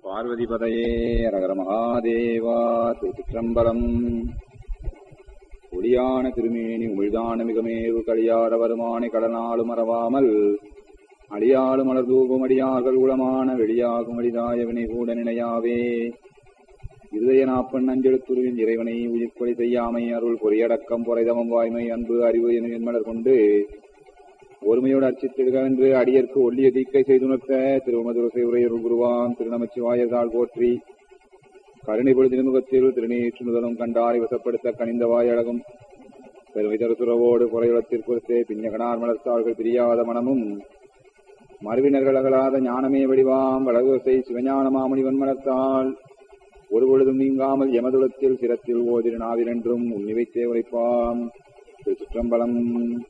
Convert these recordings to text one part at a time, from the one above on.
பார்வதிபதையே ரகர மகாதேவா திருச்சிற்றம்பலம் ஒளியான திருமேனி உமிழ்தான மிகமேவு களியார வருமானி கடனாலும் மறவாமல் அடியாளும் மலர்தூபம் அடியார்கள் உளமான வெளியாகும் அடிதாய வினை கூட நினையாவே இருதய நாப்பன் அஞ்செழுத்துருவின் இறைவனை உயிர்ப்பொழி செய்யாமை அருள் பொறியடக்கம் பொறைதமம் வாய்மை அன்பு அறிவு என மலர் கொண்டு ஒருமையோடு அர்ச்சித்திடுக என்று அடியற்கு ஒல்லிய தீக்கை செய்துணர்த்த திருமதுரசை உரையருள் குருவான் திருநமச்சிவாயர்தாள் போற்றி கருணை பொழுது முகத்தில் திருநீற்று முதலும் கண்டாரை வசப்படுத்த கனிந்த வாயழகும் பெருமை தருத்துறவோடு குறையுளத்திற்குறித்தே பின்னகனார் மலர்த்தாள்கள் பிரியாத மனமும் மறுவினர்கள் அகலாத ஞானமே வடிவாம் வளகுவசை சிவஞான மாமணிவன் மலர்த்தாள் ஒரு பொழுதும் நீங்காமல் எமதுலத்தில் சிரத்தில் ஓதிரு நாவிலென்றும் உன்னி வைத்தே உரைப்பாம் திருச்சிற்றம்பலம்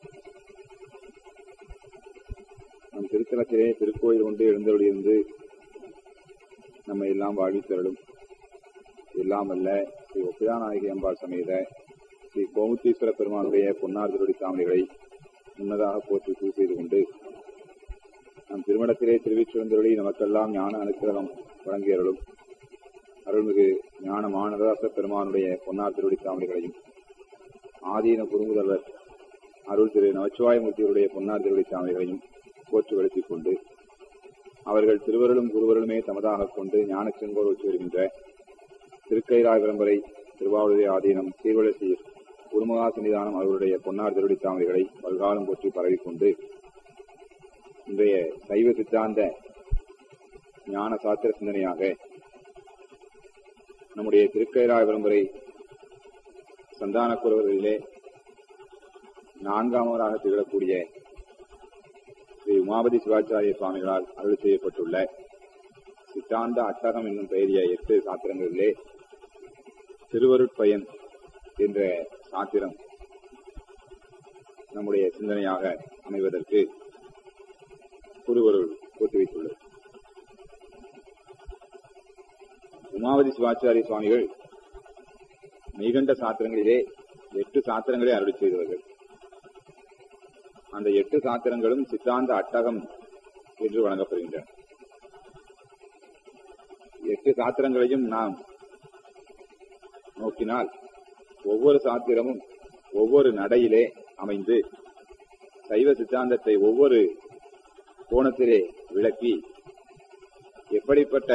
நம் திருத்தலத்திலே திருக்கோயில் கொண்டு எழுந்தருளியிருந்து நம்மை எல்லாம் வாழ்வித் தரலும் எல்லாம் அல்ல ஸ்ரீ ஒப்பிதாநாயகி அம்பாள் சமேத ஸ்ரீ கோமுத்தீஸ்வர பெருமானுடைய பொன்னார் திருடி தாமரைகளை முன்னதாக போற்றி பூ செய்து கொண்டு நம் திருமணத்திலே திருவிச்சிருந்தருளி நமக்கெல்லாம் ஞான அனுக்கிரகம் வழங்கியருளும் அருள்மிகு ஞான மானதாச பெருமானுடைய பொன்னார் திருடி தாமரைகளையும் ஆதீன குறுமுதல்வர் அருள் திரு நமச்சிவாயமூர்த்தியுடைய பொன்னார் திருடி தாமரைகளையும் போற்று வலுத்திக் கொண்டு அவர்கள் திருவருளும் குருவருளுமே தமதாக கொண்டு ஞான செங்கோல் வச்சு வருகின்ற திருக்கைராய் விளம்பரை திருவாவூரை ஆதீனம் சீர்வளசீர் குருமுகா சன்னிதானம் அவர்களுடைய பொன்னார் திருடி தாமரைகளை பல்காலம் போற்றி பரவிக்கொண்டு இன்றைய சைவ சித்தாந்த ஞான சாத்திர சிந்தனையாக நம்முடைய திருக்கைராய் விளம்பரை சந்தான குறவர்களிலே நான்காமவராக திகழக்கூடிய ஸ்ரீ உமாபதி சிவாச்சாரிய சுவாமிகளால் அருள் செய்யப்பட்டுள்ள சித்தாந்த அட்டகம் என்னும் பெயரிய எட்டு சாத்திரங்களிலே திருவருட்பயன் என்ற சாத்திரம் நம்முடைய சிந்தனையாக அமைவதற்கு குருவருள் கூட்டி வைத்துள்ளது உமாவதி சிவாச்சாரிய சுவாமிகள் மெய்கண்ட சாத்திரங்களிலே எட்டு சாத்திரங்களை அருள் செய்தவர்கள் அந்த எட்டு சாத்திரங்களும் சித்தாந்த அட்டகம் என்று வழங்கப்படுகின்றன எட்டு சாத்திரங்களையும் நாம் நோக்கினால் ஒவ்வொரு சாத்திரமும் ஒவ்வொரு நடையிலே அமைந்து சைவ சித்தாந்தத்தை ஒவ்வொரு கோணத்திலே விளக்கி எப்படிப்பட்ட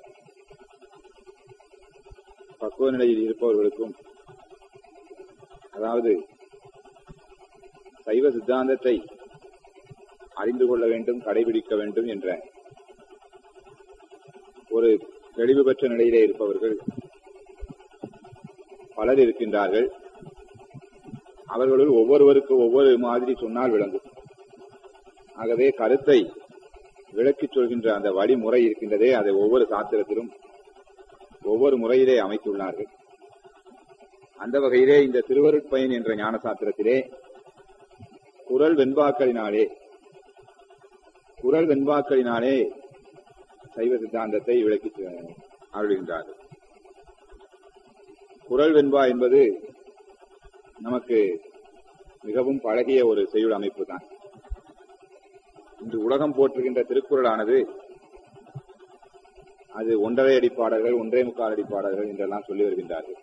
பக்குவ நிலையில் இருப்பவர்களுக்கும் அதாவது சைவ சித்தாந்தத்தை அறிந்து கொள்ள வேண்டும் கடைபிடிக்க வேண்டும் என்ற ஒரு தெளிவு பெற்ற நிலையிலே இருப்பவர்கள் பலர் இருக்கின்றார்கள் அவர்களுள் ஒவ்வொருவருக்கு ஒவ்வொரு மாதிரி சொன்னால் விளங்கும் ஆகவே கருத்தை விளக்கிச் சொல்கின்ற அந்த வழிமுறை இருக்கின்றதே அதை ஒவ்வொரு சாத்திரத்திலும் ஒவ்வொரு முறையிலே அமைத்துள்ளார்கள் அந்த வகையிலே இந்த திருவருட்பயன் என்ற ஞான சாத்திரத்திலே குரல் வெண்பாக்களினாலே குரல் வெண்பாக்களினாலே சைவ சித்தாந்தத்தை விளக்கி அருள்கின்றார்கள் குரல் வெண்பா என்பது நமக்கு மிகவும் பழகிய ஒரு செய்யுள் அமைப்பு தான் இன்று உலகம் போற்றுகின்ற திருக்குறளானது அது ஒன்றரை அடிப்பாடல்கள் ஒன்றே முக்கால் அடிப்பாடல்கள் என்றெல்லாம் சொல்லி வருகின்றார்கள்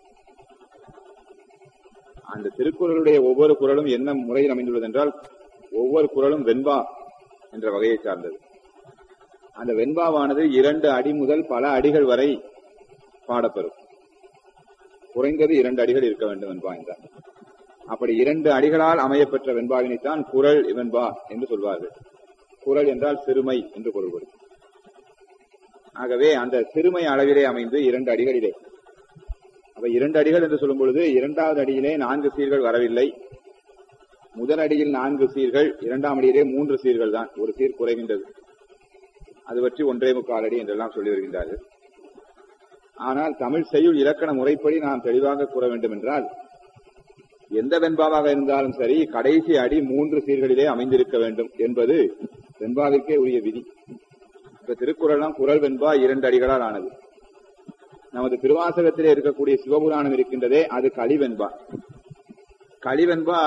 அந்த திருக்குறளுடைய ஒவ்வொரு குரலும் என்ன முறையில் அமைந்துள்ளது என்றால் ஒவ்வொரு குரலும் வெண்பா என்ற வகையை சார்ந்தது அந்த வெண்பாவானது இரண்டு அடி முதல் பல அடிகள் வரை பாடப்பெறும் குறைந்தது இரண்டு அடிகள் இருக்க வேண்டும் வெண்பா என்றார் அப்படி இரண்டு அடிகளால் அமையப்பெற்ற வெண்பாவினைத்தான் குரல் வெண்பா என்று சொல்வார்கள் குரல் என்றால் சிறுமை என்று பொருள்படும் ஆகவே அந்த சிறுமை அளவிலே அமைந்து இரண்டு அடிகளிலே அப்ப இரண்டு அடிகள் என்று சொல்லும் பொழுது இரண்டாவது அடியிலே நான்கு சீர்கள் வரவில்லை முதல் அடியில் நான்கு சீர்கள் இரண்டாம் அடியிலே மூன்று சீர்கள் தான் ஒரு சீர் குறைகின்றது அது பற்றி ஒன்றே முக்கால் அடி என்றெல்லாம் சொல்லி வருகின்றார்கள் ஆனால் தமிழ் செய்யுள் இலக்கண முறைப்படி நாம் தெளிவாக கூற வேண்டும் என்றால் எந்த வெண்பாவாக இருந்தாலும் சரி கடைசி அடி மூன்று சீர்களிலே அமைந்திருக்க வேண்டும் என்பது வெண்பாவிற்கே உரிய விதி இப்ப திருக்குறள்லாம் குரல் வெண்பா இரண்டு அடிகளால் ஆனது நமது திருவாசகத்திலே இருக்கக்கூடிய சிவபுராணம் இருக்கின்றதே அது களிவெண்பா களிவெண்பா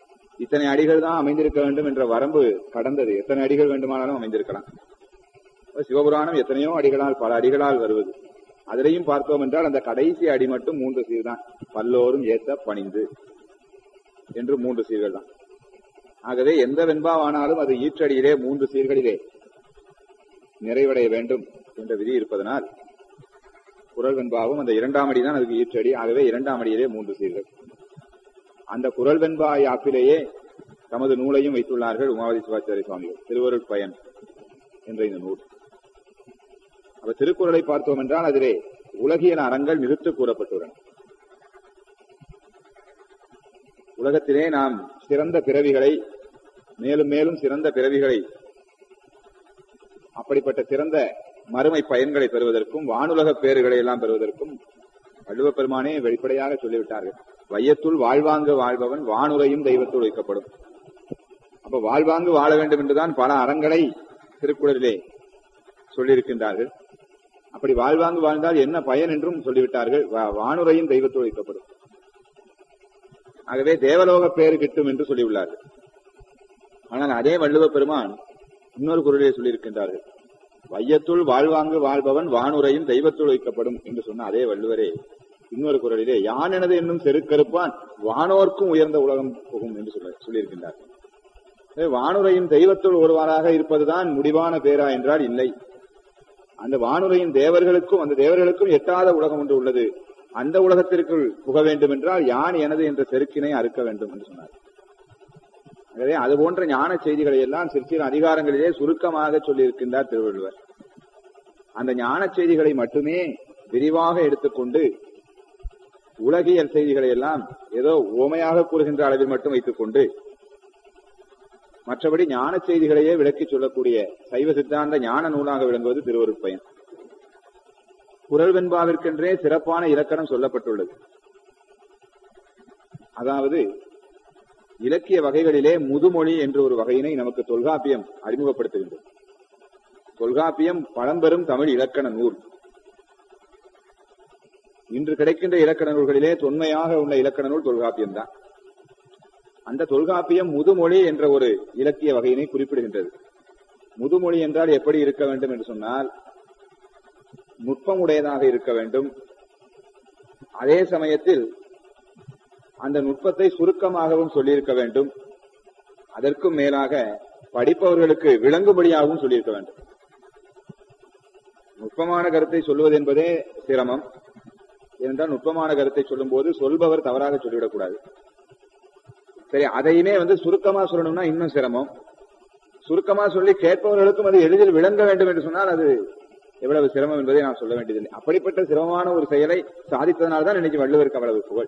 இத்தனை அடிகள் தான் அமைந்திருக்க வேண்டும் என்ற வரம்பு கடந்தது எத்தனை அடிகள் வேண்டுமானாலும் அமைந்திருக்கலாம் சிவபுராணம் எத்தனையோ அடிகளால் பல அடிகளால் வருவது அதிலையும் பார்த்தோம் என்றால் அந்த கடைசி அடி மட்டும் மூன்று சீர்தான் பல்லோரும் ஏத்த பணிந்து என்று மூன்று சீர்கள் தான் ஆகவே எந்த வெண்பாவானாலும் அது ஈற்றடியிலே மூன்று சீர்களிலே நிறைவடைய வேண்டும் என்ற விதி இருப்பதனால் குரல் வெண்பாவும் அந்த இரண்டாம் அடி தான் அதுக்கு ஈற்றடி ஆகவே இரண்டாம் அடியிலே மூன்று சீர்கள் அந்த குரல் வெண்பா யாப்பிலேயே தமது நூலையும் வைத்துள்ளார்கள் உமாவதி சிவாச்சாரிய சுவாமிகள் திருவருட் பயன் என்ற இந்த நூல் அப்ப திருக்குறளை பார்த்தோம் என்றால் அதிலே உலகியல் அறங்கள் நிறுத்து கூறப்பட்டுள்ளன உலகத்திலே நாம் சிறந்த பிறவிகளை மேலும் மேலும் சிறந்த பிறவிகளை அப்படிப்பட்ட சிறந்த மறுமை பயன்களை பெறுவதற்கும் வானுலக பேறுகளை எல்லாம் பெறுவதற்கும் வள்ளுவ பெருமானே வெளிப்படையாக சொல்லிவிட்டார்கள் வையத்துள் வாழ்வாங்கு வாழ்பவன் வானுரையும் தெய்வத்துள் வைக்கப்படும் அப்ப வாழ்வாங்கு வாழ வேண்டும் என்றுதான் பல அறங்களை திருக்குறளிலே சொல்லியிருக்கின்றார்கள் அப்படி வாழ்வாங்கு வாழ்ந்தால் என்ன பயன் என்றும் சொல்லிவிட்டார்கள் வானுரையும் தெய்வத்துள் வைக்கப்படும் ஆகவே தேவலோக பேறு கிட்டும் என்று சொல்லியுள்ளார்கள் ஆனால் அதே வள்ளுவ பெருமான் இன்னொரு குரலிலே சொல்லியிருக்கின்றார்கள் வையத்துள் வாழ்வாங்கு வாழ்பவன் வானுரையும் தெய்வத்துள் வைக்கப்படும் என்று சொன்ன அதே வள்ளுவரே இன்னொரு குரலிலே யான் எனது என்னும் செருக்கறுப்பான் வானோர்க்கும் உயர்ந்த உலகம் போகும் என்று சொல்ல சொல்லியிருக்கின்றார் வானுரையும் தெய்வத்துள் ஒருவாறாக இருப்பதுதான் முடிவான பேரா என்றால் இல்லை அந்த வானுரையும் தேவர்களுக்கும் அந்த தேவர்களுக்கும் எட்டாத உலகம் ஒன்று உள்ளது அந்த உலகத்திற்குள் புக வேண்டும் என்றால் யான் எனது என்ற செருக்கினை அறுக்க வேண்டும் என்று சொன்னார் ஆகவே அது போன்ற ஞான செய்திகளை எல்லாம் சிற்சில அதிகாரங்களிலே சுருக்கமாக சொல்லியிருக்கின்றார் திருவள்ளுவர் அந்த ஞான செய்திகளை மட்டுமே விரிவாக எடுத்துக்கொண்டு உலகியல் செய்திகளை எல்லாம் ஏதோ ஓமையாக கூறுகின்ற அளவில் மட்டும் வைத்துக் கொண்டு மற்றபடி ஞான செய்திகளையே விளக்கி சொல்லக்கூடிய சைவ சித்தாந்த ஞான நூலாக விளங்குவது திருவருட்பயன் குரல் வெண்பாவிற்கென்றே சிறப்பான இலக்கணம் சொல்லப்பட்டுள்ளது அதாவது இலக்கிய வகைகளிலே முதுமொழி என்ற ஒரு வகையினை நமக்கு தொல்காப்பியம் அறிமுகப்படுத்துகின்றது தொல்காப்பியம் பழம்பெரும் தமிழ் இலக்கண நூல் இன்று கிடைக்கின்ற இலக்கண நூல்களிலே தொன்மையாக உள்ள இலக்கண நூல் தொல்காப்பியம் தான் அந்த தொல்காப்பியம் முதுமொழி என்ற ஒரு இலக்கிய வகையினை குறிப்பிடுகின்றது முதுமொழி என்றால் எப்படி இருக்க வேண்டும் என்று சொன்னால் நுட்பமுடையதாக இருக்க வேண்டும் அதே சமயத்தில் அந்த நுட்பத்தை சுருக்கமாகவும் சொல்லியிருக்க வேண்டும் அதற்கும் மேலாக படிப்பவர்களுக்கு விளங்கும்படியாகவும் சொல்லியிருக்க வேண்டும் நுட்பமான கருத்தை சொல்வது என்பதே சிரமம் ஏனென்றால் நுட்பமான கருத்தை சொல்லும் போது சொல்பவர் தவறாக சொல்லிவிடக்கூடாது சரி அதையுமே வந்து சுருக்கமா சொல்லணும்னா இன்னும் சிரமம் சுருக்கமா சொல்லி கேட்பவர்களுக்கும் அது எளிதில் விளங்க வேண்டும் என்று சொன்னால் அது எவ்வளவு சிரமம் என்பதை நான் சொல்ல வேண்டியதில்லை அப்படிப்பட்ட சிரமமான ஒரு செயலை சாதித்ததனால்தான் இன்னைக்கு வள்ளுவருக்கு அவ்வளவு புகழ்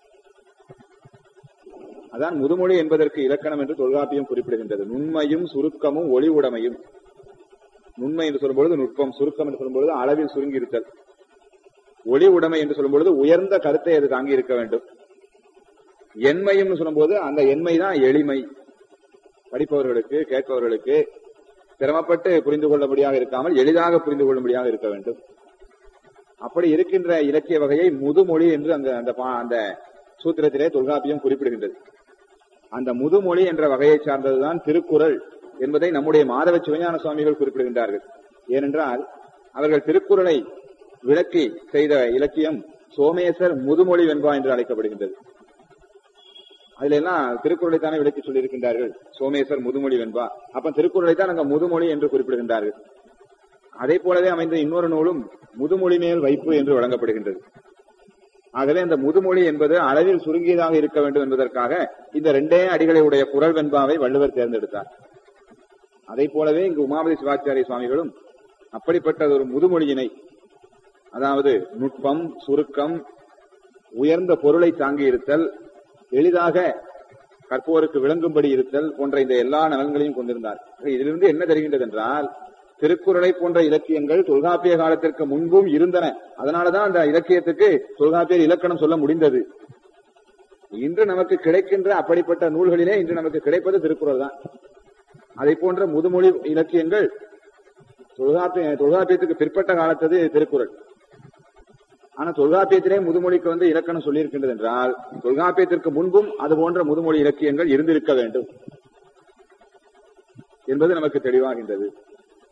அதான் முதுமொழி என்பதற்கு இலக்கணம் என்று தொல்காப்பியம் குறிப்பிடுகின்றது நுண்மையும் சுருக்கமும் ஒளி உடைமையும் நுண்மை என்று சொல்லும்பொழுது நுட்பம் சுருக்கம் என்று சொல்லும்பொழுது அளவில் சுருங்கி இருத்தல் ஒளி உடைமை என்று சொல்லும்பொழுது உயர்ந்த கருத்தை அது தாங்கி இருக்க வேண்டும் எண்மையும் சொல்லும்போது அந்த எண்மை தான் எளிமை படிப்பவர்களுக்கு கேட்பவர்களுக்கு சிரமப்பட்டு புரிந்து கொள்ளபடியாக இருக்காமல் எளிதாக புரிந்து கொள்ளும்படியாக இருக்க வேண்டும் அப்படி இருக்கின்ற இலக்கிய வகையை முதுமொழி என்று அந்த அந்த அந்த சூத்திரத்திலே தொல்காப்பியம் குறிப்பிடுகின்றது அந்த முதுமொழி என்ற வகையை சார்ந்ததுதான் திருக்குறள் என்பதை நம்முடைய மாதவ சிவஞான சுவாமிகள் குறிப்பிடுகின்றார்கள் ஏனென்றால் அவர்கள் திருக்குறளை விளக்கி செய்த இலக்கியம் சோமேசர் முதுமொழி வெண்பா என்று அழைக்கப்படுகின்றது அதுல எல்லாம் திருக்குறளை தானே விளக்கி சொல்லியிருக்கின்றார்கள் சோமேசர் முதுமொழி வெண்பா அப்ப திருக்குறளை தான் அங்க முதுமொழி என்று குறிப்பிடுகின்றார்கள் அதே போலவே அமைந்த இன்னொரு நூலும் முதுமொழி மேல் வைப்பு என்று வழங்கப்படுகின்றது ஆகவே அந்த முதுமொழி என்பது அளவில் சுருங்கியதாக இருக்க வேண்டும் என்பதற்காக இந்த ரெண்டே அடிகளை உடைய குரல் வெண்பாவை வள்ளுவர் தேர்ந்தெடுத்தார் அதை போலவே இங்கு உமாபதி சிவாச்சாரிய சுவாமிகளும் அப்படிப்பட்ட ஒரு முதுமொழியினை அதாவது நுட்பம் சுருக்கம் உயர்ந்த பொருளை தாங்கி இருத்தல் எளிதாக கற்போருக்கு விளங்கும்படி இருத்தல் போன்ற இந்த எல்லா நலன்களையும் கொண்டிருந்தார் இதிலிருந்து என்ன தெரிகின்றது என்றால் திருக்குறளை போன்ற இலக்கியங்கள் தொல்காப்பிய காலத்திற்கு முன்பும் இருந்தன அதனாலதான் அந்த இலக்கியத்துக்கு தொல்காப்பியர் இலக்கணம் சொல்ல முடிந்தது இன்று நமக்கு கிடைக்கின்ற அப்படிப்பட்ட நூல்களிலே இன்று நமக்கு கிடைப்பது திருக்குறள் தான் அதை போன்ற முதுமொழி இலக்கியங்கள் தொல்காப்பிய தொல்காப்பியத்துக்கு பிற்பட்ட காலத்தது திருக்குறள் ஆனா தொல்காப்பியத்திலே முதுமொழிக்கு வந்து இலக்கணம் சொல்லியிருக்கின்றது என்றால் தொல்காப்பியத்திற்கு முன்பும் அது போன்ற முதுமொழி இலக்கியங்கள் இருந்திருக்க வேண்டும் என்பது நமக்கு தெளிவாகின்றது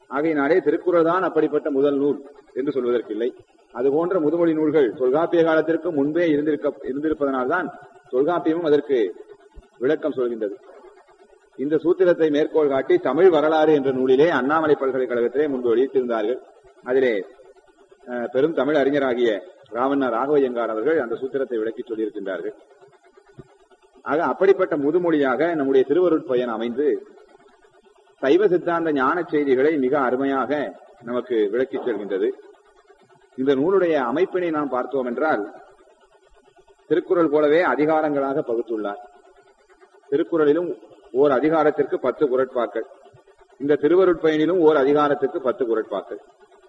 ஆகையினாலே திருக்குறள் தான் அப்படிப்பட்ட முதல் நூல் என்று சொல்வதற்கில்லை அது போன்ற முதுமொழி நூல்கள் தொல்காப்பிய காலத்திற்கு முன்பே இருந்திருக்க இருந்திருப்பதனால்தான் தொல்காப்பியமும் அதற்கு விளக்கம் சொல்கின்றது இந்த சூத்திரத்தை மேற்கோள் காட்டி தமிழ் வரலாறு என்ற நூலிலே அண்ணாமலை பல்கலைக்கழகத்திலே முன்பு வெளியிட்டிருந்தார்கள் அதிலே அஹ், பெரும் தமிழ் அறிஞராகிய ராவண்ண ராகவையங்கார் அவர்கள் அந்த சூத்திரத்தை விளக்கி சொல்லியிருக்கின்றார்கள் ஆக அப்படிப்பட்ட முதுமொழியாக நம்முடைய திருவருட்பயன் அமைந்து சைவ சித்தாந்த ஞான செய்திகளை மிக அருமையாக நமக்கு விளக்கிச் செல்கின்றது இந்த நூலுடைய அமைப்பினை நாம் பார்த்தோம் என்றால் திருக்குறள் போலவே அதிகாரங்களாக பகுத்துள்ளார் திருக்குறளிலும் ஓர் அதிகாரத்திற்கு பத்து குரட்பாக்கள் இந்த திருவருட்பயனிலும் ஓர் அதிகாரத்துக்கு பத்து குரட்பாக்கள்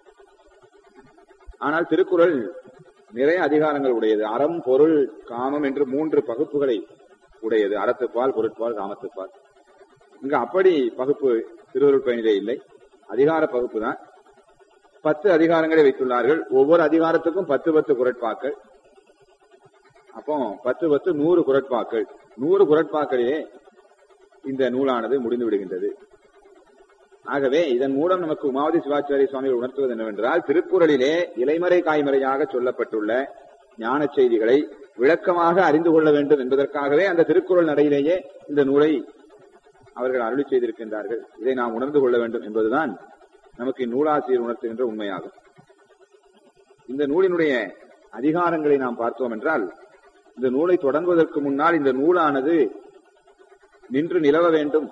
ஆனால் திருக்குறள் நிறைய அதிகாரங்கள் உடையது அறம் பொருள் காமம் என்று மூன்று பகுப்புகளை உடையது அறத்துப்பால் பொருட்பால் காமத்துப்பால் இங்க அப்படி பகுப்பு திருவருள் பயனிலே இல்லை அதிகார பகுப்பு தான் பத்து அதிகாரங்களை வைத்துள்ளார்கள் ஒவ்வொரு அதிகாரத்துக்கும் பத்து பத்து குரட்பாக்கள் அப்போ பத்து பத்து நூறு குரட்பாக்கள் நூறு குரட்பாக்களிலே இந்த நூலானது முடிந்து விடுகின்றது ஆகவே இதன் மூலம் நமக்கு உமாவதி சிவாச்சாரிய சுவாமிகள் உணர்த்துவது என்னவென்றால் திருக்குறளிலே இலைமறை காய்மறையாக சொல்லப்பட்டுள்ள ஞான செய்திகளை விளக்கமாக அறிந்து கொள்ள வேண்டும் என்பதற்காகவே அந்த திருக்குறள் நடையிலேயே இந்த நூலை அவர்கள் அருளி செய்திருக்கின்றார்கள் இதை நாம் உணர்ந்து கொள்ள வேண்டும் என்பதுதான் நமக்கு இந்நூலாசிரியர் உணர்த்துகின்ற உண்மையாகும் இந்த நூலினுடைய அதிகாரங்களை நாம் பார்த்தோம் என்றால் இந்த நூலை தொடங்குவதற்கு முன்னால் இந்த நூலானது நின்று நிலவ வேண்டும்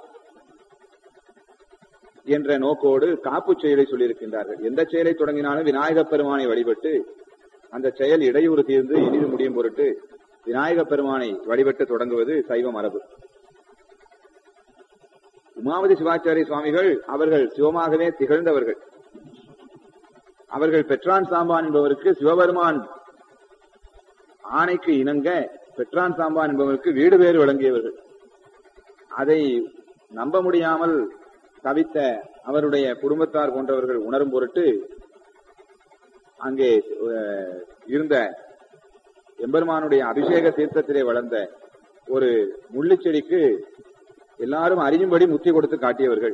என்ற நோக்கோடு காப்பு செயலை சொல்லியிருக்கின்றார்கள் எந்த செயலை தொடங்கினாலும் விநாயகப் பெருமானை வழிபட்டு அந்த செயல் இடையூறு தீர்ந்து இனிது முடியும் பொருட்டு விநாயகப் பெருமானை வழிபட்டு தொடங்குவது சைவ மரபு உமாவதி சிவாச்சாரிய சுவாமிகள் அவர்கள் சிவமாகவே திகழ்ந்தவர்கள் அவர்கள் பெற்றான் சாம்பான் என்பவருக்கு சிவபெருமான் ஆணைக்கு இணங்க பெற்றான் சாம்பான் என்பவருக்கு வீடு பேறு வழங்கியவர்கள் அதை நம்ப முடியாமல் தவித்த அவருடைய குடும்பத்தார் போன்றவர்கள் உணரும் பொருட்டு அங்கே அஹ், இருந்த எம்பெருமானுடைய அபிஷேக தீர்த்தத்திலே வளர்ந்த ஒரு முள்ளுச்செடிக்கு எல்லாரும் அறியும்படி முத்தி கொடுத்து காட்டியவர்கள்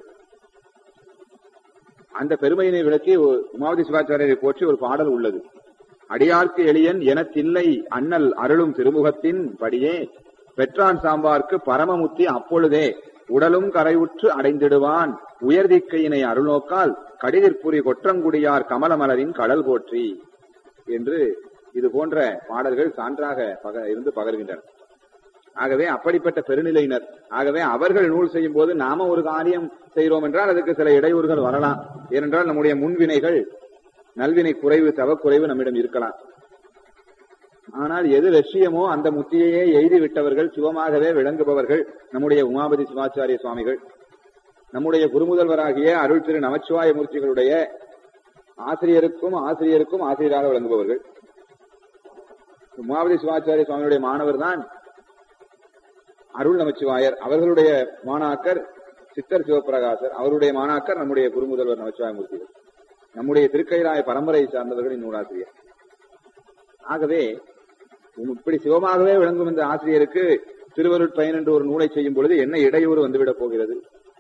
அந்த பெருமையினை விளக்கி ஒரு உமாவதி சிவாச்சாரியரை போற்றி ஒரு பாடல் உள்ளது அடியார்க்கு எளியன் எனத்தில்லை அண்ணல் அருளும் திருமுகத்தின் படியே பெற்றான் சாம்பார்க்கு பரமமுத்தி அப்பொழுதே உடலும் கரைவுற்று அடைந்திடுவான் உயர்திக்கையினை அருள்நோக்கால் கடிதிற்புரி கொற்றங்குடியார் கமலமலரின் கடல் போற்றி என்று இது போன்ற பாடல்கள் சான்றாக பக இருந்து பகர்கின்றன ஆகவே அப்படிப்பட்ட பெருநிலையினர் ஆகவே அவர்கள் நூல் செய்யும் போது நாம ஒரு காரியம் செய்கிறோம் என்றால் அதுக்கு சில இடையூறுகள் வரலாம் ஏனென்றால் நம்முடைய முன்வினைகள் நல்வினை குறைவு தவக்குறைவு நம்மிடம் இருக்கலாம் ஆனால் எது லட்சியமோ அந்த முத்தியையே எய்தி விட்டவர்கள் சிவமாகவே விளங்குபவர்கள் நம்முடைய உமாபதி சிவாச்சாரிய சுவாமிகள் நம்முடைய குருமுதல்வராகிய அருள் திரு நமச்சிவாய மூர்த்திகளுடைய ஆசிரியருக்கும் ஆசிரியருக்கும் ஆசிரியராக விளங்குபவர்கள் உமாபதி சிவாச்சாரிய சுவாமியுடைய மாணவர் தான் அருள் நமச்சிவாயர் அவர்களுடைய மாணாக்கர் சித்தர் சிவபிரகாசர் அவருடைய மாணாக்கர் நம்முடைய குருமுதல்வர் நமச்சிவாய மூர்த்திகள் நம்முடைய திருக்கைலாய பரம்பரையை சார்ந்தவர்களின் நூலாசிரியர் ஆகவே உம் இப்படி சிவமாகவே விளங்கும் இந்த ஆசிரியருக்கு திருவருட்பயன் என்று ஒரு நூலை செய்யும் பொழுது என்ன இடையூறு வந்துவிடப் போகிறது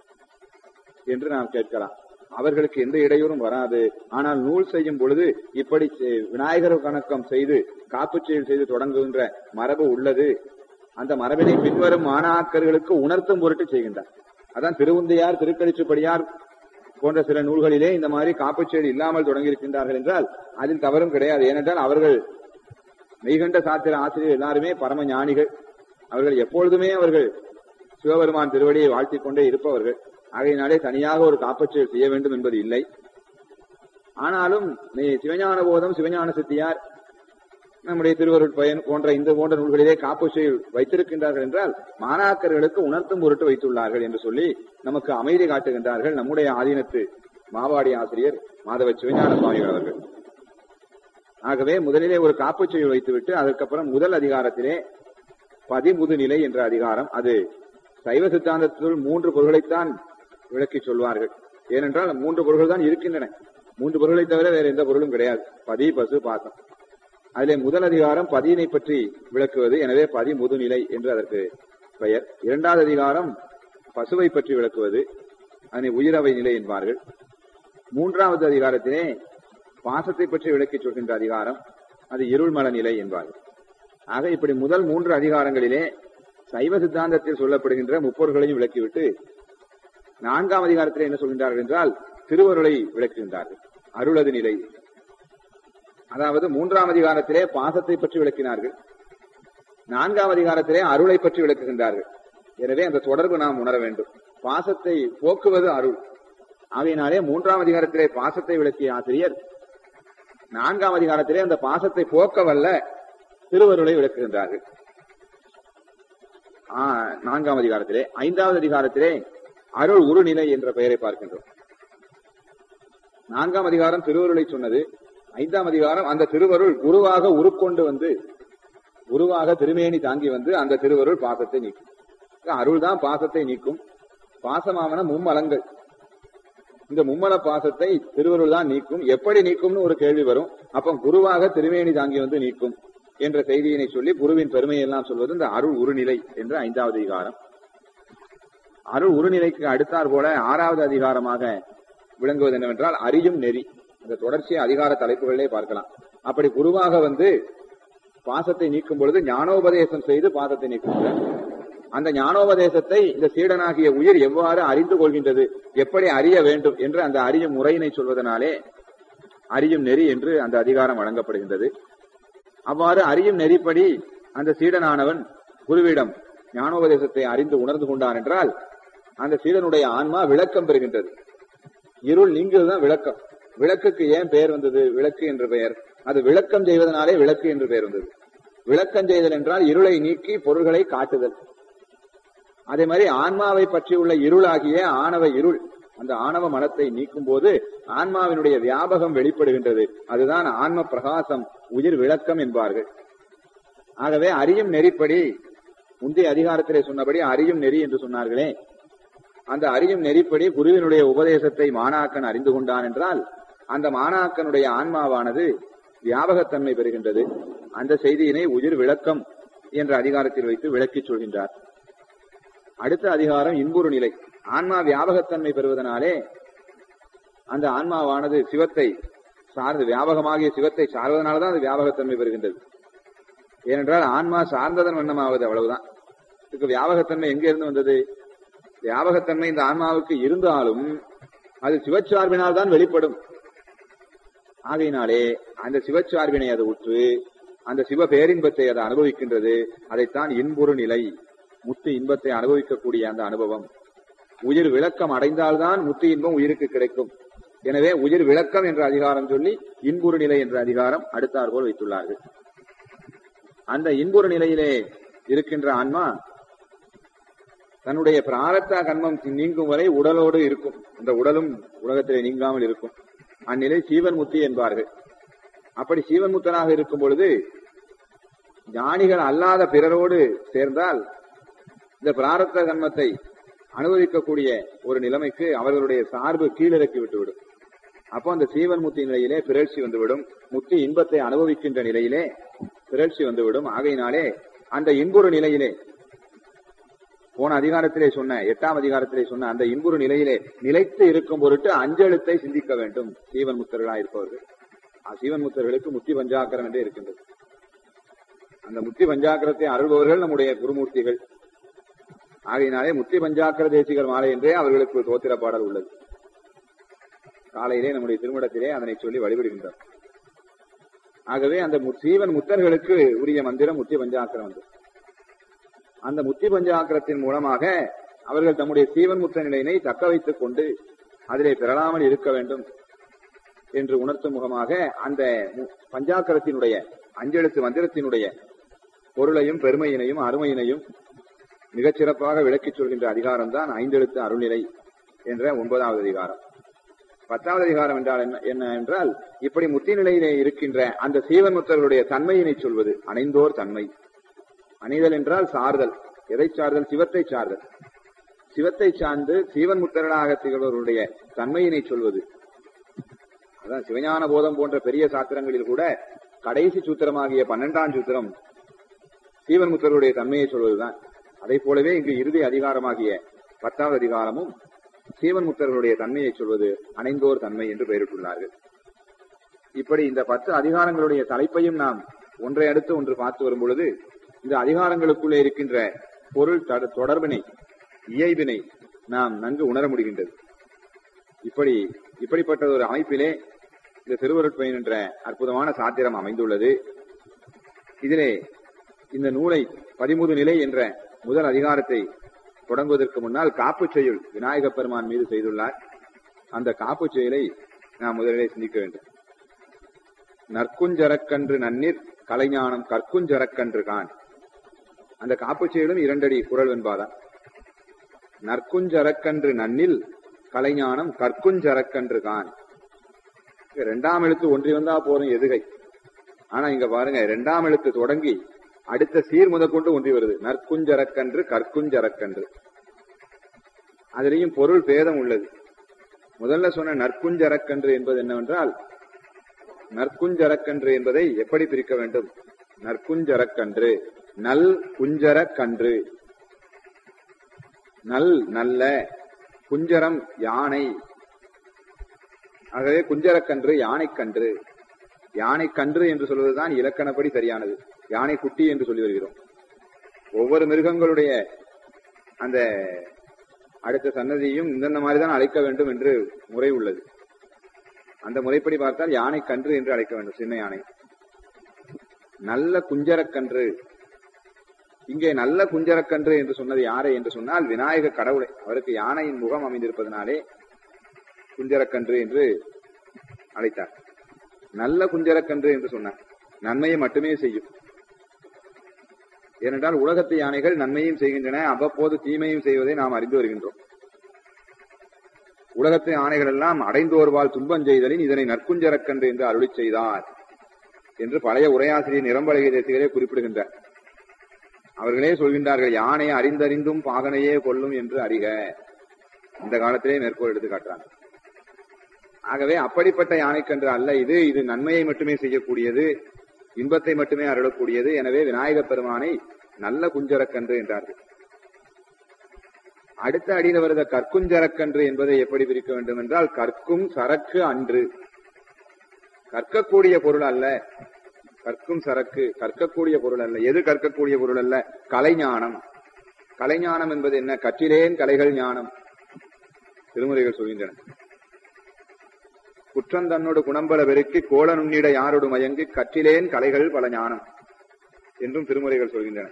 என்று நாம் கேட்கலாம் அவர்களுக்கு எந்த இடையூறும் வராது ஆனால் நூல் செய்யும் பொழுது இப்படி செ- விநாயகர் கணக்கம் செய்து காப்புச் செயல் செய்து தொடங்குகின்ற மரபு உள்ளது அந்த மரபினை பின்வரும் மாணாக்கர்களுக்கு உணர்த்தும் பொருட்டு செய்கின்றார் அதான் திருவுந்தையார் திருக்கழிச்சுப்படியார் போன்ற சில நூல்களிலே இந்த மாதிரி காப்புச் செயல் இல்லாமல் தொடங்கியிருக்கின்றார்கள் என்றால் அதில் தவறும் கிடையாது ஏனென்றால் அவர்கள் மெய்கண்ட சாத்திர ஆசிரியர் எல்லாருமே பரம ஞானிகள் அவர்கள் எப்பொழுதுமே அவர்கள் சிவபெருமான் திருவடியை வாழ்த்திக் கொண்டே இருப்பவர்கள் ஆகையினாலே தனியாக ஒரு காப்பச்செயல் செய்ய வேண்டும் என்பது இல்லை ஆனாலும் நீ சிவஞான போதம் சிவஞான சித்தியார் நம்முடைய திருவருட்பயன் போன்ற இந்த போன்ற நூல்களிலே காப்புச்செயல் வைத்திருக்கின்றார்கள் என்றால் மாணாக்கர்களுக்கு உணர்த்தும் பொருட்டு வைத்துள்ளார்கள் என்று சொல்லி நமக்கு அமைதி காட்டுகின்றார்கள் நம்முடைய ஆதீனத்து மாவாடி ஆசிரியர் மாதவ சிவஞான சுவாமிகள் அவர்கள் ஆகவே முதலிலே ஒரு காப்புச் செய்யுள் வைத்துவிட்டு அதற்கப்புறம் முதல் அதிகாரத்திலே பதிமுது நிலை என்ற அதிகாரம் அது சைவ சித்தாந்தத்தில் மூன்று பொருள்களைத்தான் விளக்கி சொல்வார்கள் ஏனென்றால் மூன்று பொருள்கள் தான் இருக்கின்றன மூன்று பொருள்களை தவிர வேற எந்த பொருளும் கிடையாது பதி பசு பாசம் அதிலே முதல் அதிகாரம் பதியினை பற்றி விளக்குவது எனவே பதி முதுநிலை என்று அதற்கு பெயர் இரண்டாவது அதிகாரம் பசுவை பற்றி விளக்குவது அதனை உயிரவை நிலை என்பார்கள் மூன்றாவது அதிகாரத்திலே பாசத்தை பற்றி விளக்கி சொல்கின்ற அதிகாரம் அது இருள்மல நிலை என்பார்கள் ஆக இப்படி முதல் மூன்று அதிகாரங்களிலே சைவ சித்தாந்தத்தில் சொல்லப்படுகின்ற முப்பொருள்களையும் விளக்கிவிட்டு நான்காம் அதிகாரத்தில் என்ன சொல்கின்றார்கள் என்றால் திருவருளை விளக்குகின்றார்கள் அருளது நிலை அதாவது மூன்றாம் அதிகாரத்திலே பாசத்தை பற்றி விளக்கினார்கள் நான்காம் அதிகாரத்திலே அருளை பற்றி விளக்குகின்றார்கள் எனவே அந்த தொடர்பு நாம் உணர வேண்டும் பாசத்தை போக்குவது அருள் ஆகையினாலே மூன்றாம் அதிகாரத்திலே பாசத்தை விளக்கிய ஆசிரியர் நான்காம் அதிகாரத்திலே அந்த பாசத்தை போக்கவல்ல திருவருளை விளக்குகின்றார்கள் நான்காம் அதிகாரத்திலே ஐந்தாவது அதிகாரத்திலே அருள் உருநிலை என்ற பெயரை பார்க்கின்றோம் நான்காம் அதிகாரம் திருவருளை சொன்னது ஐந்தாம் அதிகாரம் அந்த திருவருள் குருவாக உருக்கொண்டு வந்து குருவாக திருமேனி தாங்கி வந்து அந்த திருவருள் பாசத்தை நீக்கும் அருள் தான் பாசத்தை நீக்கும் பாசமாவன மும்மலங்கள் இந்த மும்மல பாசத்தை திருவருள் தான் நீக்கும் எப்படி நீக்கும்னு ஒரு கேள்வி வரும் அப்ப குருவாக திருமேனி தாங்கி வந்து நீக்கும் என்ற செய்தியினை சொல்லி குருவின் பெருமையெல்லாம் சொல்வது இந்த அருள் உருநிலை என்ற ஐந்தாவது அதிகாரம் அருள் உருநிலைக்கு அடுத்தார் போல ஆறாவது அதிகாரமாக விளங்குவது என்னவென்றால் அறியும் நெறி இந்த தொடர்ச்சியை அதிகார தலைப்புகளிலே பார்க்கலாம் அப்படி குருவாக வந்து பாசத்தை நீக்கும் பொழுது ஞானோபதேசம் செய்து பாசத்தை நீக்குகிறார் அந்த ஞானோபதேசத்தை இந்த சீடனாகிய உயிர் எவ்வாறு அறிந்து கொள்கின்றது எப்படி அறிய வேண்டும் என்று அந்த அறியும் முறையினை சொல்வதனாலே அறியும் நெறி என்று அந்த அதிகாரம் வழங்கப்படுகின்றது அவ்வாறு அறியும் நெறிப்படி அந்த சீடனானவன் குருவிடம் ஞானோபதேசத்தை அறிந்து உணர்ந்து கொண்டான் என்றால் அந்த சீடனுடைய ஆன்மா விளக்கம் பெறுகின்றது இருள் நீங்குவதுதான் விளக்கம் விளக்குக்கு ஏன் பெயர் வந்தது விளக்கு என்ற பெயர் அது விளக்கம் செய்வதனாலே விளக்கு என்று பெயர் வந்தது விளக்கம் செய்தல் என்றால் இருளை நீக்கி பொருள்களை காட்டுதல் அதே மாதிரி ஆன்மாவை பற்றியுள்ள இருளாகிய ஆணவ இருள் அந்த ஆணவ மனத்தை நீக்கும் போது ஆன்மாவினுடைய வியாபகம் வெளிப்படுகின்றது அதுதான் ஆன்ம பிரகாசம் உயிர் விளக்கம் என்பார்கள் ஆகவே அறியும் நெறிப்படி முந்தைய அதிகாரத்திலே சொன்னபடி அறியும் நெறி என்று சொன்னார்களே அந்த அறியும் நெறிப்படி குருவினுடைய உபதேசத்தை மாணாக்கன் அறிந்து கொண்டான் என்றால் அந்த மாணாக்கனுடைய ஆன்மாவானது வியாபகத்தன்மை பெறுகின்றது அந்த செய்தியினை உயிர் விளக்கம் என்ற அதிகாரத்தில் வைத்து விளக்கிச் சொல்கின்றார் அடுத்த அதிகாரம் இன்புறு நிலை ஆன்மா வியாபகத்தன்மை பெறுவதனாலே அந்த ஆன்மாவானது சிவத்தை சார்ந்து வியாபகமாகிய சிவத்தை சார்வதனாலதான் அது வியாபகத்தன்மை பெறுகின்றது ஏனென்றால் ஆன்மா சார்ந்ததன் வண்ணமாவது அவ்வளவுதான் இதுக்கு வியாபகத்தன்மை எங்க இருந்து வந்தது வியாபகத்தன்மை இந்த ஆன்மாவுக்கு இருந்தாலும் அது சிவச்சார்பினால் தான் வெளிப்படும் ஆகையினாலே அந்த சிவச்சார்பினை அது உற்று அந்த சிவ பேரின்பத்தை அது அனுபவிக்கின்றது அதைத்தான் இன்புறு நிலை முத்து இன்பத்தை அனுபவிக்கக்கூடிய அந்த அனுபவம் உயிர் விளக்கம் அடைந்தால்தான் முத்து இன்பம் உயிருக்கு கிடைக்கும் எனவே உயிர் விளக்கம் என்ற அதிகாரம் சொல்லி இன்புறு நிலை என்ற அதிகாரம் அடுத்தாற்போல் வைத்துள்ளார்கள் அந்த இன்புறு நிலையிலே இருக்கின்ற ஆன்மா தன்னுடைய பிராரத்த கண்மம் நீங்கும் வரை உடலோடு இருக்கும் அந்த உடலும் உலகத்திலே நீங்காமல் இருக்கும் அந்நிலை சீவன் முத்தி என்பார்கள் அப்படி சீவன் முத்தனாக இருக்கும் பொழுது ஞானிகள் அல்லாத பிறரோடு சேர்ந்தால் இந்த பிராரத்த கண்மத்தை அனுபவிக்கக்கூடிய ஒரு நிலைமைக்கு அவர்களுடைய சார்பு கீழிறக்கி விட்டுவிடும் அப்போ அந்த சீவன் முத்தி நிலையிலே பிறழ்ச்சி வந்துவிடும் முத்தி இன்பத்தை அனுபவிக்கின்ற நிலையிலே பிறழ்ச்சி வந்துவிடும் ஆகையினாலே அந்த இன்புறு நிலையிலே போன அதிகாரத்திலே சொன்ன எட்டாம் அதிகாரத்திலே சொன்ன அந்த இன்புறு நிலையிலே நிலைத்து இருக்கும் பொருட்டு அஞ்செழுத்தை சிந்திக்க வேண்டும் சீவன் முத்தர்களாக இருப்பவர்கள் சீவன் முத்தர்களுக்கு முத்தி பஞ்சாக்கரம் என்றே இருக்கின்றது அந்த முத்தி பஞ்சாக்கரத்தை அருள்பவர்கள் நம்முடைய குருமூர்த்திகள் ஆகையினாலே முத்தி பஞ்சாக்கர தேசிகர் மாலை என்றே அவர்களுக்கு தோத்திர பாடல் உள்ளது காலையிலே நம்முடைய திருமணத்திலே அதனை சொல்லி வழிபடுகின்றோம் ஆகவே அந்த சீவன் முத்தர்களுக்கு உரிய மந்திரம் முத்தி பஞ்சாக்கரம் வந்து அந்த முத்தி பஞ்சாக்கரத்தின் மூலமாக அவர்கள் தம்முடைய சீவன் முத்த நிலையினை தக்க வைத்துக் கொண்டு அதிலே பெறலாமல் இருக்க வேண்டும் என்று உணர்த்தும் முகமாக அந்த பஞ்சாக்கரத்தினுடைய அஞ்செழுத்து மந்திரத்தினுடைய பொருளையும் பெருமையினையும் அருமையினையும் மிகச் சிறப்பாக விளக்கிச் சொல்கின்ற அதிகாரம் தான் ஐந்தெழுத்து அருள்நிலை என்ற ஒன்பதாவது அதிகாரம் பத்தாவது அதிகாரம் என்றால் என்ன என்ன என்றால் இப்படி முத்தி நிலையிலே இருக்கின்ற அந்த சீவன் முத்தர்களுடைய தன்மையினை சொல்வது அணைந்தோர் தன்மை அணிதல் என்றால் சார்தல் எதை சார்தல் சிவத்தை சார்தல் சிவத்தை சார்ந்து சீவன் முத்தர்களாக திகழ்வர்களுடைய தன்மையினை சொல்வது அதான் சிவஞான போதம் போன்ற பெரிய சாத்திரங்களில் கூட கடைசி சூத்திரமாகிய பன்னெண்டாம் சூத்திரம் சீவன் முத்தருடைய தன்மையை சொல்வதுதான் அதை போலவே இங்கு இறுதி அதிகாரமாகிய பத்தாவது அதிகாரமும் சீவன் முத்தர்களுடைய தன்மையை சொல்வது அணைந்தோர் தன்மை என்று பெயரிட்டுள்ளார்கள் இப்படி இந்த பத்து அதிகாரங்களுடைய தலைப்பையும் நாம் ஒன்றை அடுத்து ஒன்று பார்த்து வரும் பொழுது இந்த அதிகாரங்களுக்குள்ளே இருக்கின்ற பொருள் தட- தொடர்பினை இயல்பினை நாம் நன்கு உணர முடிகின்றது இப்படி இப்படிப்பட்ட ஒரு அமைப்பிலே இந்த திருவருட்பயன் என்ற அற்புதமான சாத்திரம் அமைந்துள்ளது இதிலே இந்த நூலை பதிமுது நிலை என்ற முதல் அதிகாரத்தை தொடங்குவதற்கு முன்னால் காப்புச் செயல் விநாயகப் பெருமான் மீது செய்துள்ளார் அந்த காப்புச் செயலை நாம் முதலிலே சிந்திக்க வேண்டும் நற்குஞ்சரக்கன்று நன்னீர் கலைஞானம் கற்குஞ்சரக்கன்று கான் அந்த காப்புச் செயலும் இரண்டடி குரல் வெண்பாதான் நற்குஞ்சரக்கன்று நன்னில் கலைஞானம் கற்குஞ்சரக்கன்று கான் இங்க ரெண்டாம் எழுத்து ஒன்றி வந்தா போதும் எதுகை ஆனா இங்க பாருங்க ரெண்டாம் எழுத்து தொடங்கி அடுத்த சீர் முதற்கொண்டு ஒன்றி வருது நற்குஞ்சரக்கன்று கற்குஞ்சரக்கன்று அதிலேயும் பொருள் பேதம் உள்ளது முதல்ல சொன்ன நற்குஞ்சரக்கன்று என்பது என்னவென்றால் நற்குஞ்சரக்கன்று என்பதை எப்படி பிரிக்க வேண்டும் நற்குஞ்சரக்கன்று நல் குஞ்சரக்கன்று நல் நல்ல குஞ்சரம் யானை ஆகவே குஞ்சரக்கன்று யானைக்கன்று யானைக்கன்று என்று சொல்வதுதான் இலக்கணப்படி சரியானது யானை குட்டி என்று சொல்லி வருகிறோம் ஒவ்வொரு மிருகங்களுடைய அந்த அடுத்த சன்னதியையும் இந்தந்த மாதிரி தான் அழைக்க வேண்டும் என்று முறை உள்ளது அந்த முறைப்படி பார்த்தால் யானை கன்று என்று அழைக்க வேண்டும் சின்ன யானை நல்ல குஞ்சரக்கன்று இங்கே நல்ல குஞ்சரக்கன்று என்று சொன்னது யாரை என்று சொன்னால் விநாயக கடவுளை அவருக்கு யானையின் முகம் அமைந்திருப்பதனாலே குஞ்சரக்கன்று என்று அழைத்தார் நல்ல குஞ்சரக்கன்று என்று சொன்னார் நன்மையை மட்டுமே செய்யும் ஏனென்றால் உலகத்து யானைகள் நன்மையும் செய்கின்றன அவ்வப்போது தீமையும் செய்வதை நாம் அறிந்து வருகின்றோம் உலகத்து யானைகள் எல்லாம் அடைந்தோர்வால் துன்பம் செய்தலின் இதனை நற்குஞ்சரக்கன்று என்று அருளி செய்தார் என்று பழைய உரையாசிரியர் நிரம்பலகை தேசிகளே குறிப்பிடுகின்றார் அவர்களே சொல்கின்றார்கள் யானை அறிந்தறிந்தும் பாகனையே கொல்லும் என்று அறிக இந்த காலத்திலே மேற்கோள் எடுத்து காட்டுறாங்க ஆகவே அப்படிப்பட்ட யானைக்கன்று அல்ல இது இது நன்மையை மட்டுமே செய்யக்கூடியது இன்பத்தை மட்டுமே அருளக்கூடியது எனவே விநாயகப் பெருமானை நல்ல குஞ்சரக்கன்று என்றார்கள் அடுத்த அடியில் வருத கற்குஞ்சரக்கன்று என்பதை எப்படி பிரிக்க வேண்டும் என்றால் கற்கும் சரக்கு அன்று கற்கக்கூடிய பொருள் அல்ல கற்கும் சரக்கு கற்கக்கூடிய பொருள் அல்ல எது கற்கக்கூடிய பொருள் அல்ல கலைஞானம் கலைஞானம் என்பது என்ன கற்றிலேன் கலைகள் ஞானம் திருமுறைகள் சொல்கின்றன குற்றம் தன்னோடு குணம்பல பெருக்கி கோல நுண்ணிட யாரோடு மயங்கி கற்றிலேன் கலைகள் பல ஞானம் என்றும் திருமுறைகள் சொல்கின்றன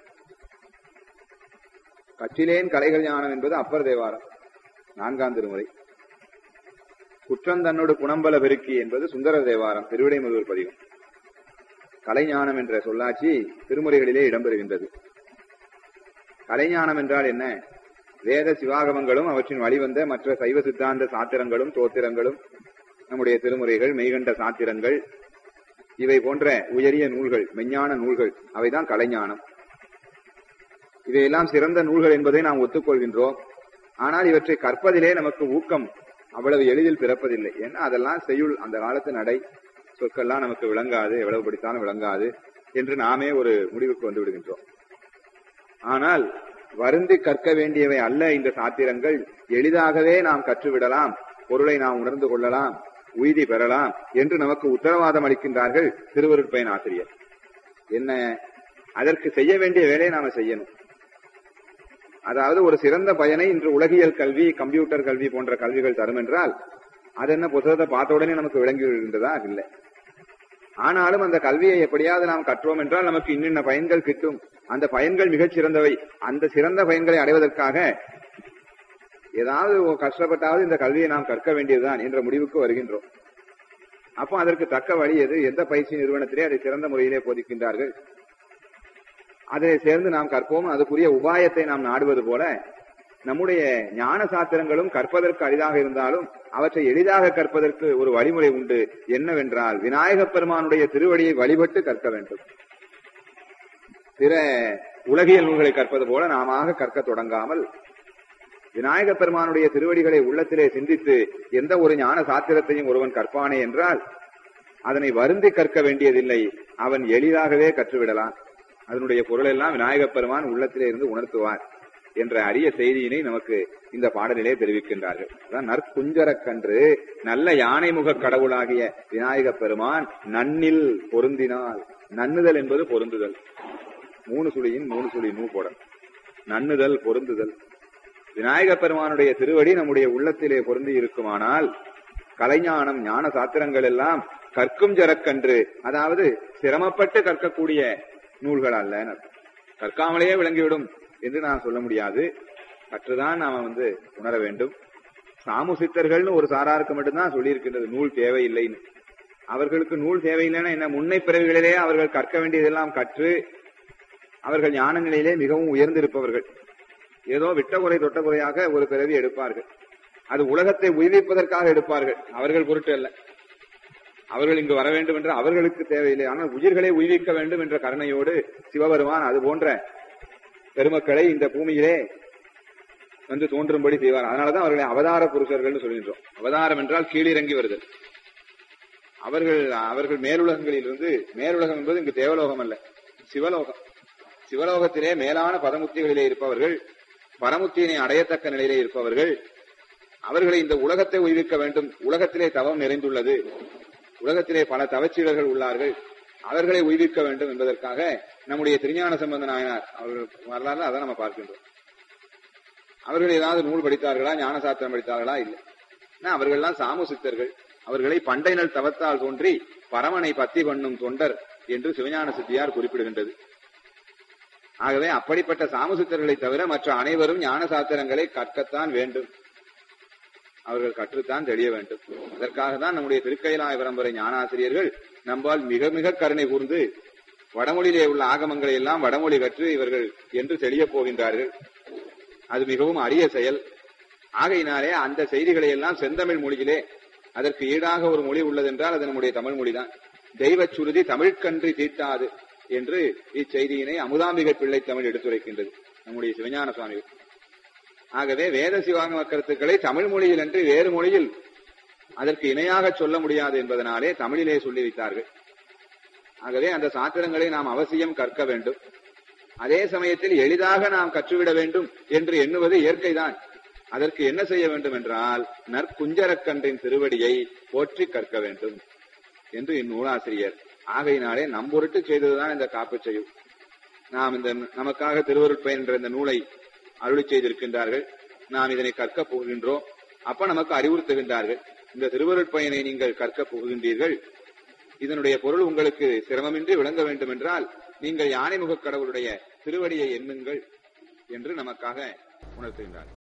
கற்றிலேன் கலைகள் ஞானம் என்பது அப்பர் தேவாரம் நான்காம் திருமுறை குற்றம் தன்னோடு குணம்பல பெருக்கி என்பது சுந்தர தேவாரம் திருவிடை முதல் பதிகம் கலைஞானம் என்ற சொல்லாட்சி திருமுறைகளிலே இடம்பெறுகின்றது கலைஞானம் என்றால் என்ன வேத சிவாகமங்களும் அவற்றின் வழிவந்த மற்ற சைவ சித்தாந்த சாத்திரங்களும் தோத்திரங்களும் நம்முடைய திருமுறைகள் மெய்கண்ட சாத்திரங்கள் இவை போன்ற உயரிய நூல்கள் மெஞ்ஞான நூல்கள் அவைதான் கலைஞானம் இவையெல்லாம் சிறந்த நூல்கள் என்பதை நாம் ஒத்துக்கொள்கின்றோம் ஆனால் இவற்றை கற்பதிலே நமக்கு ஊக்கம் அவ்வளவு எளிதில் பிறப்பதில்லை ஏன்னா அதெல்லாம் செய்யுள் அந்த காலத்து நடை சொற்கள்லாம் நமக்கு விளங்காது எவ்வளவு படித்தாலும் விளங்காது என்று நாமே ஒரு முடிவுக்கு வந்து விடுகின்றோம் ஆனால் வருந்தி கற்க வேண்டியவை அல்ல இந்த சாத்திரங்கள் எளிதாகவே நாம் கற்றுவிடலாம் பொருளை நாம் உணர்ந்து கொள்ளலாம் உய்தி பெறலாம் என்று நமக்கு உத்தரவாதம் அளிக்கின்றார்கள் திருவருட்பயன் ஆசிரியர் என்ன அதற்கு செய்ய வேண்டிய வேலையை நாம செய்யணும் அதாவது ஒரு சிறந்த பயனை இன்று உலகியல் கல்வி கம்ப்யூட்டர் கல்வி போன்ற கல்விகள் தரும் என்றால் அது என்ன புத்தகத்தை பார்த்த உடனே நமக்கு விளங்கி விடுகின்றதா இல்லை ஆனாலும் அந்த கல்வியை எப்படியாவது நாம் கற்றோம் என்றால் நமக்கு இன்னின்ன பயன்கள் கிட்டும் அந்த பயன்கள் மிகச் சிறந்தவை அந்த சிறந்த பயன்களை அடைவதற்காக ஏதாவது கஷ்டப்பட்டாவது இந்த கல்வியை நாம் கற்க வேண்டியதுதான் என்ற முடிவுக்கு வருகின்றோம் அப்போ அதற்கு தக்க வழி எது எந்த பயிற்சி நிறுவனத்திலே அதை சிறந்த முறையிலே போதிக்கின்றார்கள் அதை சேர்ந்து நாம் கற்போம் அதுக்குரிய உபாயத்தை நாம் நாடுவது போல நம்முடைய ஞான சாத்திரங்களும் கற்பதற்கு அரிதாக இருந்தாலும் அவற்றை எளிதாக கற்பதற்கு ஒரு வழிமுறை உண்டு என்னவென்றால் விநாயகப் பெருமானுடைய திருவடியை வழிபட்டு கற்க வேண்டும் பிற உலகியல் நூல்களை கற்பது போல நாம கற்க தொடங்காமல் விநாயகப் பெருமானுடைய திருவடிகளை உள்ளத்திலே சிந்தித்து எந்த ஒரு ஞான சாத்திரத்தையும் ஒருவன் கற்பானே என்றால் அதனை வருந்தி கற்க வேண்டியதில்லை அவன் எளிதாகவே கற்றுவிடலாம் அதனுடைய பொருள் எல்லாம் விநாயகப் பெருமான் உள்ளத்திலே இருந்து உணர்த்துவார் என்ற அரிய செய்தியினை நமக்கு இந்த பாடலிலே தெரிவிக்கின்றார்கள் அதான் நற்குஞ்சரக்கன்று நல்ல யானை முக கடவுளாகிய விநாயக பெருமான் நன்னில் பொருந்தினால் நன்னுதல் என்பது பொருந்துதல் மூணு சுழியின் மூணு சுழி நூ போட நன்னுதல் பொருந்துதல் விநாயக பெருமானுடைய திருவடி நம்முடைய உள்ளத்திலே பொருந்தி இருக்குமானால் கலைஞானம் ஞான சாத்திரங்கள் எல்லாம் கற்கும் ஜரக்கன்று அதாவது சிரமப்பட்டு கற்கக்கூடிய நூல்கள் அல்ல கற்காமலேயே விளங்கிவிடும் என்று நான் சொல்ல முடியாது கற்றுதான் நாம வந்து உணர வேண்டும் சாமுசித்தர்கள்னு ஒரு சாராருக்கு மட்டும்தான் சொல்லியிருக்கின்றது நூல் தேவையில்லைன்னு அவர்களுக்கு நூல் தேவையில்லைன்னா என்ன முன்னை பிறவிகளிலே அவர்கள் கற்க வேண்டியதெல்லாம் கற்று அவர்கள் ஞான நிலையிலே மிகவும் உயர்ந்திருப்பவர்கள் ஏதோ விட்ட குறை தொட்ட குறையாக ஒரு பிறவி எடுப்பார்கள் அது உலகத்தை உயிர்ப்பதற்காக எடுப்பார்கள் அவர்கள் பொருட்டு அல்ல அவர்கள் இங்கு வர வேண்டும் என்று அவர்களுக்கு தேவையில்லை ஆனால் உயிர்களை உயிர்க்க வேண்டும் என்ற கருணையோடு சிவபெருமான் அது போன்ற பெருமக்களை இந்த பூமியிலே வந்து தோன்றும்படி செய்வார் அதனாலதான் அவர்களை அவதார புருஷர்கள் சொல்கின்றோம் அவதாரம் என்றால் கீழிறங்கி வருதல் அவர்கள் அவர்கள் மேலுலகங்களில் இருந்து மேலுலகம் என்பது இங்கு தேவலோகம் அல்ல சிவலோகம் சிவலோகத்திலே மேலான பதமுத்திகளிலே இருப்பவர்கள் பரமுத்தியினை அடையத்தக்க நிலையிலே இருப்பவர்கள் அவர்களை இந்த உலகத்தை உயிர்க்க வேண்டும் உலகத்திலே தவம் நிறைந்துள்ளது உலகத்திலே பல தவச்சீடர்கள் உள்ளார்கள் அவர்களை உயிர்க்க வேண்டும் என்பதற்காக நம்முடைய திருஞான சம்பந்த நாயனார் அவர்கள் வரலாறு அதை நம்ம பார்க்கின்றோம் அவர்கள் ஏதாவது நூல் படித்தார்களா ஞான சாத்திரம் படித்தார்களா இல்லை அவர்கள்லாம் சாமு சித்தர்கள் அவர்களை பண்டைநல் தவத்தால் தோன்றி பரமனை பத்தி பண்ணும் தொண்டர் என்று சிவஞான சித்தியார் குறிப்பிடுகின்றது ஆகவே அப்படிப்பட்ட சாமுசித்தர்களை தவிர மற்ற அனைவரும் ஞான சாத்திரங்களை கற்கத்தான் வேண்டும் அவர்கள் கற்றுத்தான் தெளிய வேண்டும் அதற்காக தான் நம்முடைய திருக்கைலாய பரம்பரை ஞானாசிரியர்கள் நம்பால் மிக மிக கருணை கூர்ந்து வடமொழியிலே உள்ள ஆகமங்களை எல்லாம் வடமொழி கற்று இவர்கள் என்று தெளிய போகின்றார்கள் அது மிகவும் அரிய செயல் ஆகையினாலே அந்த செய்திகளை எல்லாம் செந்தமிழ் மொழியிலே அதற்கு ஈடாக ஒரு மொழி உள்ளதென்றால் அது நம்முடைய தமிழ் மொழிதான் தெய்வ சுருதி தமிழ்கன்றி தீட்டாது என்று இச்செய்தியினை அமுதாம்பிகை பிள்ளை தமிழ் எடுத்துரைக்கின்றது நம்முடைய சிவஞான சுவாமிகள் ஆகவே வேத சிவாகம கருத்துக்களை தமிழ் மொழியில் அன்றி வேறு மொழியில் அதற்கு இணையாக சொல்ல முடியாது என்பதனாலே தமிழிலே சொல்லி வைத்தார்கள் ஆகவே அந்த சாத்திரங்களை நாம் அவசியம் கற்க வேண்டும் அதே சமயத்தில் எளிதாக நாம் கற்றுவிட வேண்டும் என்று எண்ணுவது இயற்கைதான் அதற்கு என்ன செய்ய வேண்டும் என்றால் நற்குஞ்சரக்கன்றின் திருவடியை போற்றி கற்க வேண்டும் என்று இந்நூலாசிரியர் ஆகையினாலே நம்பொருட்டு செய்ததுதான் இந்த காப்பு செய்யும் நாம் இந்த நமக்காக திருவருட்பயன் என்ற இந்த நூலை அருளி செய்திருக்கின்றார்கள் நாம் இதனை கற்க போகின்றோம் அப்ப நமக்கு அறிவுறுத்துகின்றார்கள் இந்த திருவருட்பயனை நீங்கள் கற்க போகின்றீர்கள் இதனுடைய பொருள் உங்களுக்கு சிரமமின்றி விளங்க வேண்டும் என்றால் நீங்கள் யானை முகக் கடவுளுடைய திருவடியை எண்ணுங்கள் என்று நமக்காக உணர்த்துகின்றார்